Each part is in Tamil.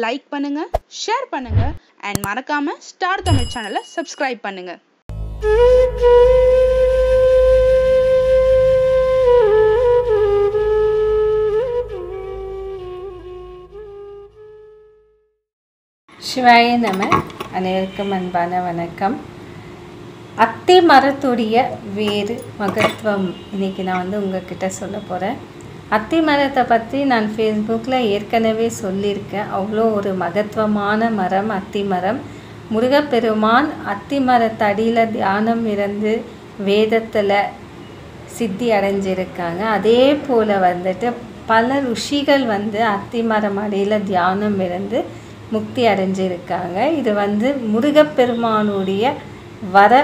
லைக் பண்ணுங்க ஷேர் பண்ணுங்க அண்ட் மறக்காம ஸ்டார் தமிழ் சேனலை சப்ஸ்கிரைப் பண்ணுங்க சிவாய நம அனைவருக்கும் அன்பான வணக்கம் அத்தி மரத்துடைய வேறு மகத்துவம் இன்னைக்கு நான் வந்து உங்ககிட்ட சொல்ல போகிறேன் அத்தி மரத்தை பற்றி நான் ஃபேஸ்புக்கில் ஏற்கனவே சொல்லியிருக்கேன் அவ்வளோ ஒரு மகத்துவமான மரம் அத்தி மரம் முருகப்பெருமான் அத்தி மரத்தடியில் தியானம் இருந்து வேதத்தில் சித்தி அடைஞ்சிருக்காங்க அதே போல் வந்துட்டு பல ருஷிகள் வந்து அத்தி மரம் அடியில் தியானம் இருந்து முக்தி அடைஞ்சிருக்காங்க இது வந்து முருகப்பெருமானுடைய வர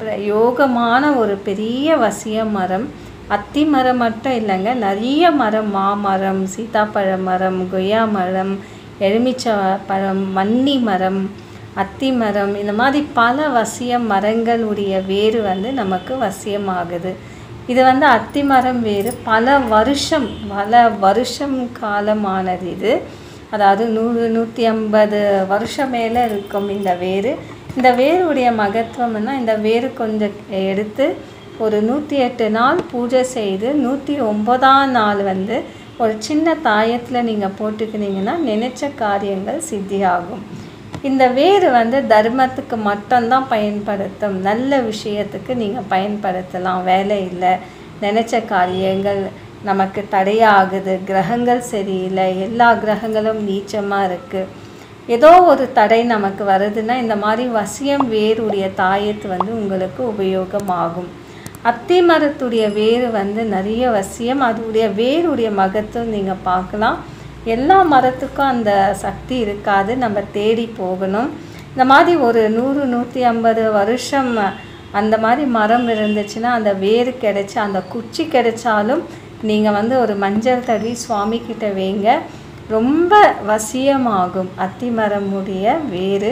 யோகமான ஒரு பெரிய வசிய மரம் அத்தி மரம் மட்டும் இல்லைங்க நிறைய மரம் மாமரம் சீதாப்பழ மரம் கொய்யா மரம் எலுமிச்ச பழம் மன்னி மரம் அத்தி மரம் இந்த மாதிரி பல வசிய மரங்களுடைய வேறு வந்து நமக்கு வசியமாகுது இது வந்து அத்தி மரம் வேறு பல வருஷம் பல வருஷம் காலமானது இது அதாவது நூறு நூற்றி ஐம்பது வருஷம் மேலே இருக்கும் இந்த வேறு இந்த வேருடைய மகத்துவம்னா இந்த வேறு கொஞ்சம் எடுத்து ஒரு நூற்றி எட்டு நாள் பூஜை செய்து நூற்றி ஒன்பதாம் நாள் வந்து ஒரு சின்ன தாயத்தில் நீங்கள் போட்டுக்கினீங்கன்னா நினைச்ச காரியங்கள் சித்தியாகும் இந்த வேறு வந்து தர்மத்துக்கு மட்டும்தான் பயன்படுத்தும் நல்ல விஷயத்துக்கு நீங்கள் பயன்படுத்தலாம் வேலை இல்லை நினச்ச காரியங்கள் நமக்கு தடையாகுது கிரகங்கள் சரியில்லை எல்லா கிரகங்களும் நீச்சமாக இருக்குது ஏதோ ஒரு தடை நமக்கு வருதுன்னா இந்த மாதிரி வசியம் வேருடைய தாயத்து வந்து உங்களுக்கு உபயோகமாகும் அத்தி மரத்துடைய வேறு வந்து நிறைய வசியம் அதோடைய வேருடைய மகத்துவம் நீங்கள் பார்க்கலாம் எல்லா மரத்துக்கும் அந்த சக்தி இருக்காது நம்ம தேடி போகணும் இந்த மாதிரி ஒரு நூறு நூற்றி ஐம்பது வருஷம் அந்த மாதிரி மரம் இருந்துச்சுன்னா அந்த வேறு கிடைச்சி அந்த குச்சி கிடைச்சாலும் நீங்கள் வந்து ஒரு மஞ்சள் தடி சுவாமி கிட்ட வைங்க ரொம்ப வசியமாகும் அத்தி மரமுடைய வேறு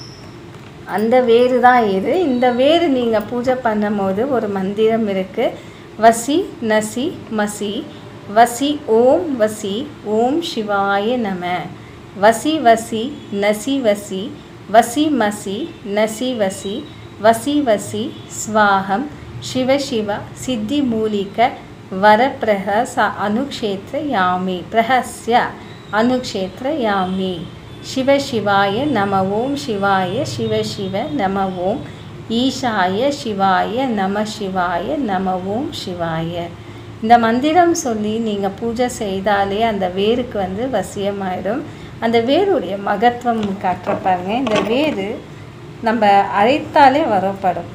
அந்த வேறு தான் இது இந்த வேறு நீங்கள் பூஜை பண்ணும்போது ஒரு மந்திரம் இருக்குது வசி நசி மசி வசி ஓம் வசி ஓம் சிவாய நம வசி வசி நசி வசி வசி மசி நசி வசி வசி வசி ஸ்வாகம் சிவ சிவ சித்தி மூலிக வரப்பிரக ச அனுக்ஷேத்திர யாமி பிரகஸ்ய அனுக்ஷேத்திர யாமி சிவ சிவாய நம ஓம் சிவாய சிவ சிவ நம ஓம் ஈஷாய சிவாய நம சிவாய நம ஓம் சிவாய இந்த மந்திரம் சொல்லி நீங்கள் பூஜை செய்தாலே அந்த வேருக்கு வந்து வசியமாயிடும் அந்த வேருடைய மகத்துவம் காட்டுறப்பாருங்க இந்த வேரு நம்ம அழைத்தாலே வரப்படும்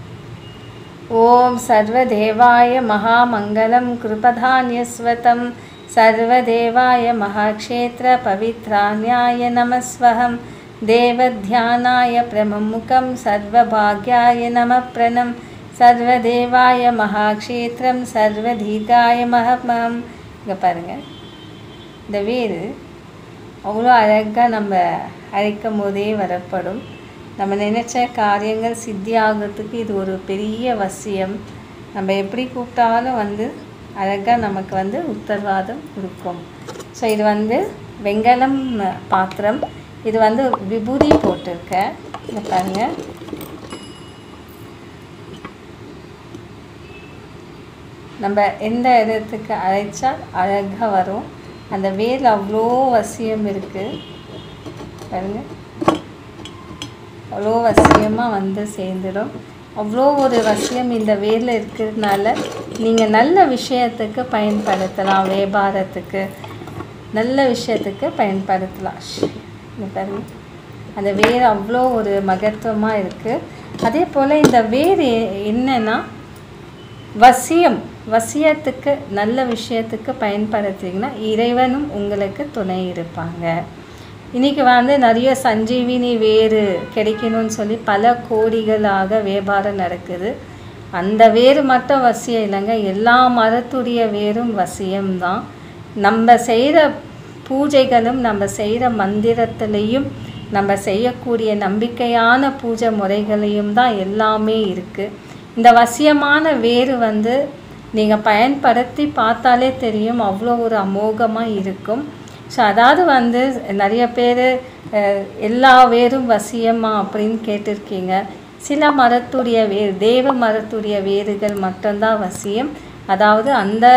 ஓம் சர்வதேவாய மகாமங்கலம் கிருபதானியஸ்வதம் சர்வதேவாய மகாக்ஷேத்திர பவித்ராண்யாய நமஸ்வகம் தேவத்தியானாய பிரமமுகம் சர்வபாக்யாய நம பிரணம் சர்வதேவாய மகாக்ஷேத்திரம் சர்வதீர்காய மகமம் இங்கே பாருங்கள் இந்த வேறு அவ்வளோ அழகாக நம்ம அழைக்கும் போதே வரப்படும் நம்ம நினச்ச காரியங்கள் சித்தி ஆகிறதுக்கு இது ஒரு பெரிய வசியம் நம்ம எப்படி கூப்பிட்டாலும் வந்து அழகாக நமக்கு வந்து உத்தரவாதம் கொடுக்கும் ஸோ இது வந்து வெங்கலம் பாத்திரம் இது வந்து விபூதி போட்டிருக்கேன் இதை பாருங்கள் நம்ம எந்த இடத்துக்கு அழைச்சா அழகாக வரும் அந்த வேல் அவ்வளோ வசியம் இருக்குது பாருங்க அவ்வளோ வசியமாக வந்து சேர்ந்துடும் அவ்வளோ ஒரு வசியம் இந்த வேரில் இருக்கிறதுனால நீங்கள் நல்ல விஷயத்துக்கு பயன்படுத்தலாம் வியாபாரத்துக்கு நல்ல விஷயத்துக்கு பயன்படுத்தலாம் இந்த பாருங்க அந்த வேர் அவ்வளோ ஒரு மகத்துவமாக இருக்குது அதே போல் இந்த வேர் என்னன்னா வசியம் வசியத்துக்கு நல்ல விஷயத்துக்கு பயன்படுத்திங்கன்னா இறைவனும் உங்களுக்கு துணை இருப்பாங்க இன்றைக்கி வந்து நிறைய சஞ்சீவினி வேறு கிடைக்கணும்னு சொல்லி பல கோடிகளாக வியாபாரம் நடக்குது அந்த வேறு மட்டும் வசியம் இல்லைங்க எல்லா மரத்துடைய வேரும் வசியம்தான் நம்ம செய்கிற பூஜைகளும் நம்ம செய்கிற மந்திரத்துலேயும் நம்ம செய்யக்கூடிய நம்பிக்கையான பூஜை முறைகளையும் தான் எல்லாமே இருக்குது இந்த வசியமான வேறு வந்து நீங்கள் பயன்படுத்தி பார்த்தாலே தெரியும் அவ்வளோ ஒரு அமோகமாக இருக்கும் ஸோ அதாவது வந்து நிறைய பேர் எல்லா வேரும் வசியமா அப்படின்னு கேட்டிருக்கீங்க சில மரத்துடைய வேர் தேவ மரத்துடைய வேர்கள் மட்டும்தான் வசியம் அதாவது அந்த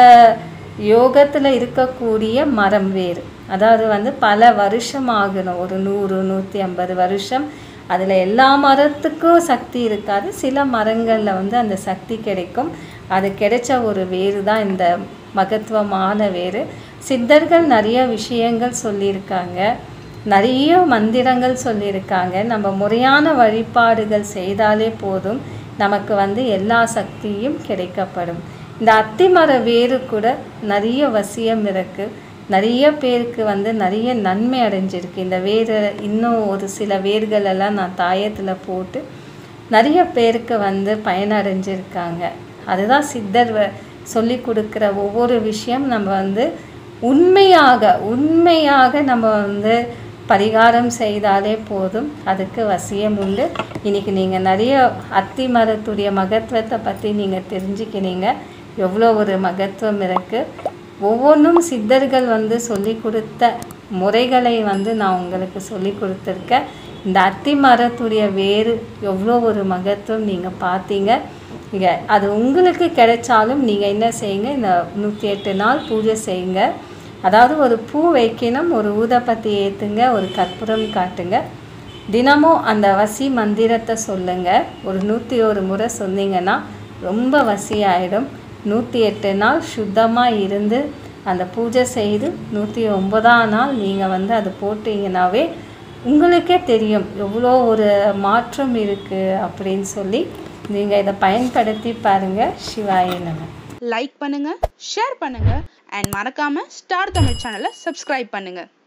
யோகத்தில் இருக்கக்கூடிய மரம் வேறு அதாவது வந்து பல வருஷம் ஆகணும் ஒரு நூறு நூற்றி ஐம்பது வருஷம் அதில் எல்லா மரத்துக்கும் சக்தி இருக்காது சில மரங்களில் வந்து அந்த சக்தி கிடைக்கும் அது கிடைச்ச ஒரு வேறு தான் இந்த மகத்துவமான வேறு சித்தர்கள் நிறைய விஷயங்கள் சொல்லியிருக்காங்க நிறைய மந்திரங்கள் சொல்லியிருக்காங்க நம்ம முறையான வழிபாடுகள் செய்தாலே போதும் நமக்கு வந்து எல்லா சக்தியும் கிடைக்கப்படும் இந்த அத்திமர வேறு கூட நிறைய வசியம் இருக்குது நிறைய பேருக்கு வந்து நிறைய நன்மை அடைஞ்சிருக்கு இந்த வேறு இன்னும் ஒரு சில வேர்கள் எல்லாம் நான் தாயத்தில் போட்டு நிறைய பேருக்கு வந்து பயனடைஞ்சிருக்காங்க அதுதான் சித்தர் வ- சொல்லி கொடுக்குற ஒவ்வொரு விஷயம் நம்ம வந்து உண்மையாக உண்மையாக நம்ம வந்து பரிகாரம் செய்தாலே போதும் அதுக்கு வசியம் உண்டு இன்னைக்கு நீங்கள் நிறைய அத்தி மரத்துடைய மகத்துவத்தை பற்றி நீங்கள் தெரிஞ்சுக்கினீங்க எவ்வளோ ஒரு மகத்துவம் இருக்குது ஒவ்வொன்றும் சித்தர்கள் வந்து சொல்லி கொடுத்த முறைகளை வந்து நான் உங்களுக்கு சொல்லி கொடுத்துருக்கேன் இந்த அத்தி மரத்துடைய வேறு எவ்வளோ ஒரு மகத்துவம் நீங்கள் பார்த்தீங்க இங்க அது உங்களுக்கு கிடைச்சாலும் நீங்கள் என்ன செய்யுங்க இந்த நூற்றி எட்டு நாள் பூஜை செய்யுங்க அதாவது ஒரு பூ வைக்கணும் ஒரு ஊதப்பத்தி ஏற்றுங்க ஒரு கற்பூரம் காட்டுங்க தினமும் அந்த வசி மந்திரத்தை சொல்லுங்க ஒரு நூற்றி ஒரு முறை சொன்னீங்கன்னா ரொம்ப வசி ஆயிடும் நூற்றி எட்டு நாள் சுத்தமாக இருந்து அந்த பூஜை செய்து நூற்றி ஒன்பதாம் நாள் நீங்கள் வந்து அது போட்டீங்கன்னாவே உங்களுக்கே தெரியும் எவ்வளோ ஒரு மாற்றம் இருக்குது அப்படின்னு சொல்லி நீங்கள் இதை பயன்படுத்தி பாருங்கள் சிவாய நம லைக் பண்ணுங்க ஷேர் பண்ணுங்க அண்ட் மறக்காம ஸ்டார் தமிழ் சேனலை சப்ஸ்கிரைப் பண்ணுங்க